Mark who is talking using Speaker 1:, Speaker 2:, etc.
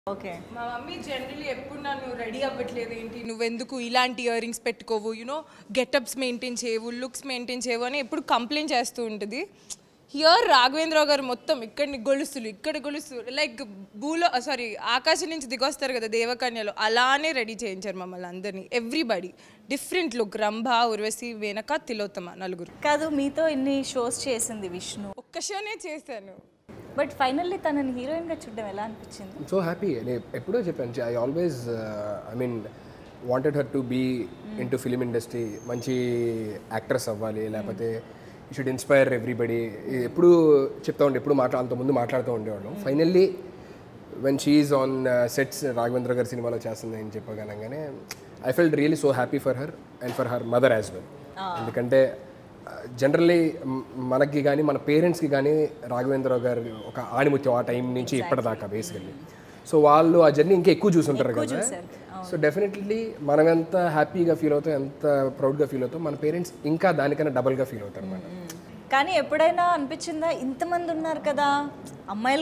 Speaker 1: okay
Speaker 2: మా mummy generally ఎప్పుడు నన్ను రెడీ అవ్వట్లేదు ఏంటి నువ్వెందుకు ఇలాంటి ఇయర్ రింగ్స్ పెట్టుకోవు యూనో గెటప్స్ మెయింటైన్ చేయవు లుక్స్ మెయింటైన్ చేయవు అని ఎప్పుడు కంప్లైంట్ చేస్తూ ఉంటుంది హియర్ రాఘవేంద్రరావు గారు మొత్తం ఇక్కడిని గొలుసులు ఇక్కడ గొలుసులు లైక్ భూలో సారీ ఆకాశం నుంచి దిగొస్తారు కదా దేవకన్యలో అలానే రెడీ చేయించారు మమ్మల్ని అందరినీ everybody different look Rambha Urvashi వెనక తిలోత్తమ నలుగురు
Speaker 1: కాదు మీతో ఇన్ని షోస్ చేసింది విష్ణు
Speaker 2: ఒక్క షోనే చేశాను
Speaker 1: బట్ ఫైనల్లీ తనని హీరోయిన్ గా చూడడం ఎలా అనిపించింది
Speaker 3: సో హ్యాపీ నేను ఎప్పుడో చెప్పాను I always I mean wanted her to be in to film industry మంచి యాక్ట్రెస్ అవ్వాలి లేకపోతే యూ షుడ్ ఇన్స్పైర్ ఎవ్రీబడి ఎప్పుడు చెప్తా ఉండే ఎప్పుడు మాట్లా అంత ముందు మాట్లాడుతూ ఉండేవాళ్ళం finally when she's on sets Raghavendra గారి సినిమాలో చేస్తుంది అని చెప్పగలంగానే I felt really so happy for her and for her mother as well ఎందుకంటే జనరల్లీ మనకి కానీ మన పేరెంట్స్కి కానీ రాఘవేంద్రరావు గారు ఒక ఆణిముత్యం ఆ టైం నుంచి ఇప్పటిదాకా బేసికల్లీ సో వాళ్ళు ఆ జర్నీ ఇంకా ఎక్కువ చూసుంటారు కదా సో డెఫినెట్లీ మనం ఎంత హ్యాపీగా ఫీల్ అవుతాం ఎంత ప్రౌడ్గా ఫీల్ అవుతాం మన పేరెంట్స్ ఇంకా దానికన్నా డబల్గా ఫీల్ అవుతారు అన్నమాట
Speaker 1: కానీ ఎప్పుడైనా అనిపించిందా ఇంతమంది ఉన్నారు కదా అమ్మాయిలు